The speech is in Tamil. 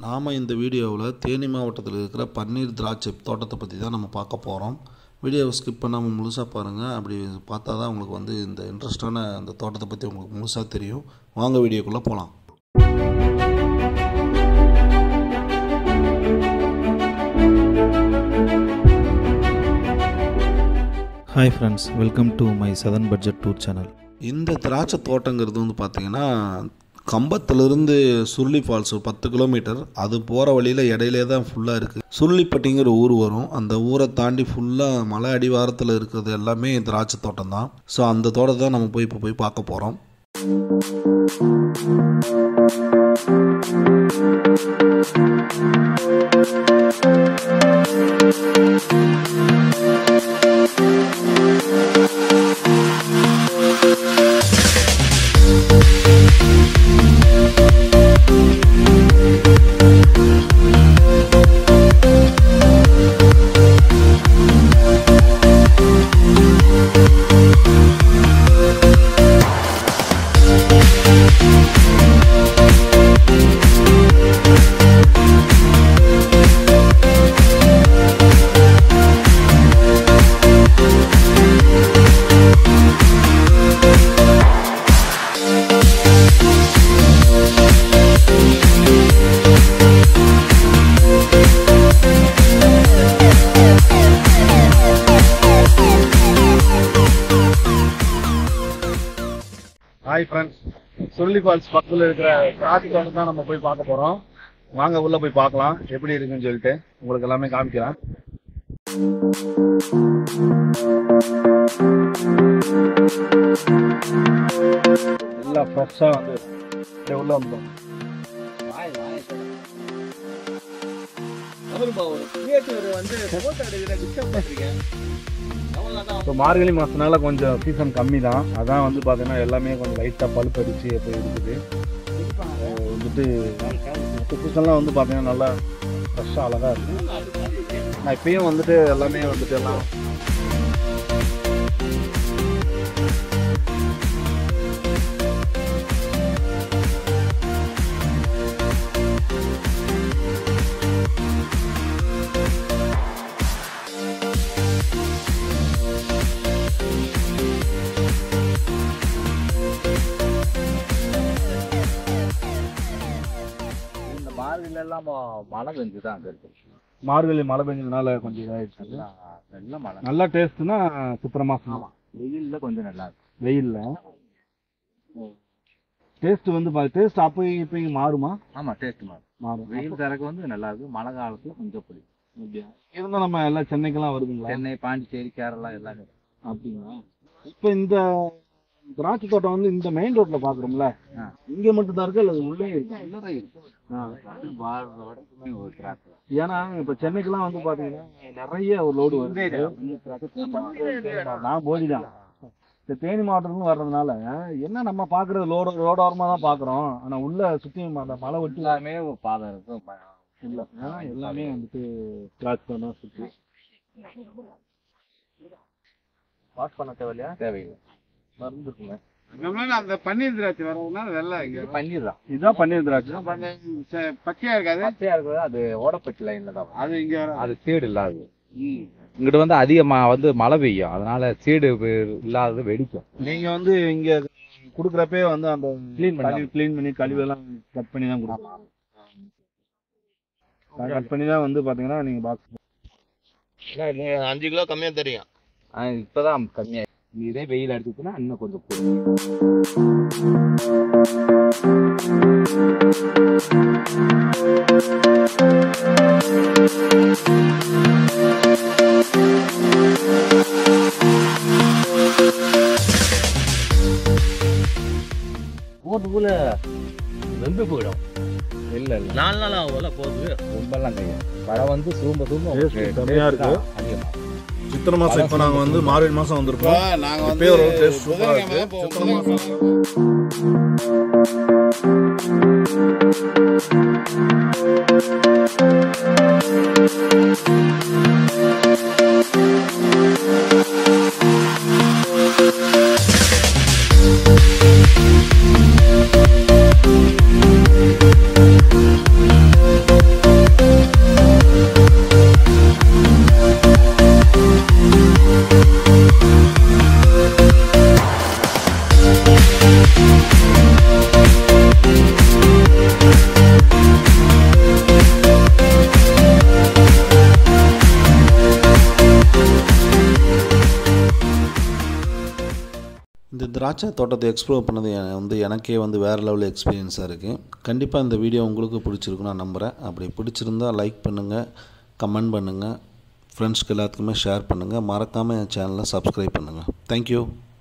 நாம் இந்த வீடியோவில் தேனி மாவட்டத்தில் இருக்கிற பன்னீர் திராட்சை தோட்டத்தை பற்றி தான் நம்ம பார்க்க போகிறோம் வீடியோவை ஸ்கிப் பண்ணாமல் முழுசாக பாருங்கள் அப்படி பார்த்தா தான் உங்களுக்கு வந்து இந்த இன்ட்ரெஸ்டான அந்த தோட்டத்தை பற்றி உங்களுக்கு முழுசாக தெரியும் வாங்க வீடியோக்குள்ளே போகலாம் hi friends welcome to my southern budget tour channel இந்த திராட்சை தோட்டங்கிறது வந்து பார்த்திங்கன்னா கம்பத்திலிருந்து சுருளி ஃபால்ஸ் ஒரு பத்து கிலோமீட்டர் அது போகிற வழியில் இடையிலே தான் ஃபுல்லாக இருக்குது சுருளிப்பட்டிங்கிற ஊர் வரும் அந்த ஊரை தாண்டி ஃபுல்லாக மலை அடிவாரத்தில் இருக்கிறது எல்லாமே திராட்சை தோட்டம் தான் ஸோ அந்த தோட்டத்தை தான் நம்ம போய் இப்போ போய் பார்க்க போகிறோம் ஹாய் ஃப்ரெண்ட்ஸ் சுருளி ஃபால்ஸ் பக்கத்தில் இருக்கிற திராட்சை தோட்டம் தான் நம்ம போய் பார்க்க போகிறோம் வாங்க உள்ள போய் பார்க்கலாம் எப்படி இருக்குன்னு சொல்லிட்டு உங்களுக்கு எல்லாமே காமிக்கிறேன் எல்லாம் ஃப்ரெஷ்ஷாக வந்து அப்படியே உள்ள வந்தோம் இப்போ மார்கழி மாசம்னால கொஞ்சம் சீசன் கம்மி தான் அதான் வந்து பார்த்தீங்கன்னா எல்லாமே கொஞ்சம் லைட்டாக பழுப்பு அடிச்சு இப்போ இருக்குது அஹ் வந்துட்டு மற்ற சீசன்லாம் வந்து பார்த்தீங்கன்னா நல்லா ஃப்ரெஷ்ஷாக அழகாக இருக்கு நான் இப்பயும் வந்துட்டு எல்லாமே வந்துட்டு எல்லாம் இந்த மார்கழில எல்லாம் மழை பெஞ்சுதான் அங்க இருக்கு மார்கழி மழை பெஞ்சதுனால கொஞ்சம் இதாகிடுச்சு எல்லாம் நல்ல மழை நல்லா டேஸ்ட்னா சித்திரை மாசம் ஆமா வெயில்ல கொஞ்சம் நல்லா இருக்கு வெயில்ல டேஸ்ட் வந்து டேஸ்ட் அப்போ இப்போ மாறுமா ஆமா டேஸ்ட் மாறும் மாறும் வெயில் தரக்கு வந்து நல்லா இருக்கு மழை காலத்துல கொஞ்சம் பிடிக்கும் இருந்தால் நம்ம எல்லாம் சென்னைக்கெல்லாம் வருதுங்களா சென்னை பாண்டிச்சேரி கேரளா எல்லாமே அப்படிங்களா இப்போ இந்த திராட்சை தோட்டம் வந்து இந்த மெயின் ரோட்ல பாக்குறோம்ல ஆ. இங்க மட்டும் தான் இருக்கு அல்லது உள்ளே இருக்கு உள்ளதான் இருக்கு வாழ்ற வடக்குமே ஒரு திராட்சை ஏன்னா இப்ப சென்னைக்கெல்லாம் வந்து பாத்தீங்கன்னா நிறைய ஒரு லோடு வருது நான் போதி தான் இந்த தேனி மாவட்டத்துல வர்றதுனால என்ன நம்ம பாக்குறது லோடு ரோடோரமா தான் பாக்குறோம் ஆனா உள்ள சுத்தி அந்த மலை ஒட்டி எல்லாமே பாதை இருக்கும் ப- இல்ல ஏன்னா எல்லாமே வந்துட்டு திராட்சை தான் சுத்தி வாஷ் பண்ண தேவையில்லையா தேவையில்லை மருந்து இருக்குங்க அந்த பன்னீர் திராட்சை வர்றதுனால வெள்ளை இங்க இது பன்னீர் தான் இதுதான் பன்னீர் திராட்சை ச- பச்சையா இருக்காது பச்சையா இருக்கிறது அது ஓடப்பட்டு லைன்ல தான் வரும். அது இங்க வர அது சீடு இல்லாதது இங்கிட்டு வந்து அதிகமா வந்து மழை பெய்யும் அதனால சீடு இல்லாதது வெடிக்கும் நீங்க வந்து இங்க குடுக்கறப்பே வந்து அந்த Clean பண்ணி கழிவு க்ளீன் பண்ணி கழிவெல்லாம் கட் பண்ணி தான் கொடுக்கணும் கட் பண்ணி தான் வந்து பாத்தீங்கன்னா நீங்க பாக்ஸ் அஞ்சு கிலோ கம்மியா தெரியும் ஆனா இப்பதான் கம்மியா இதே வெயில் அடிச்சுச்சுன்னா இன்னும் கொஞ்சம் கூடும் போட்டுக்குள்ள வெந்து போயிடும் இல்ல இல்ல நாலு நாள் ஆகும்ல போகுது ரொம்பலாம் செய்யும் பழம் வந்து சூம்ப சூம்ப Taste செம்மையா இருக்கு. அதிகமா சித்திரை மாதம் இப்போ நாங்கள் வந்து மார்கழி மாதம் வந்திருக்கோம் நாங்க இப்பயே ஒரு டேஸ்ட் சூப்பராக இருக்கு சித்திரை மாதம் திராட்சை தோட்டத்தை எக்ஸ்ப்ளோர் பண்ணது எ- வந்து எனக்கே வந்து வேறு லெவல் எக்ஸ்பீரியன்ஸாக இருக்குது கண்டிப்பாக இந்த வீடியோ உங்களுக்கு பிடிச்சிருக்குன்னு நான் நம்புகிறேன் அப்படி பிடிச்சிருந்தா லைக் பண்ணுங்கள் கமெண்ட் பண்ணுங்கள் ஃப்ரெண்ட்ஸ்க்கு எல்லாத்துக்குமே ஷேர் பண்ணுங்கள் மறக்காமல் என் சேனலை சப்ஸ்கிரைப் பண்ணுங்கள் தேங்க்யூ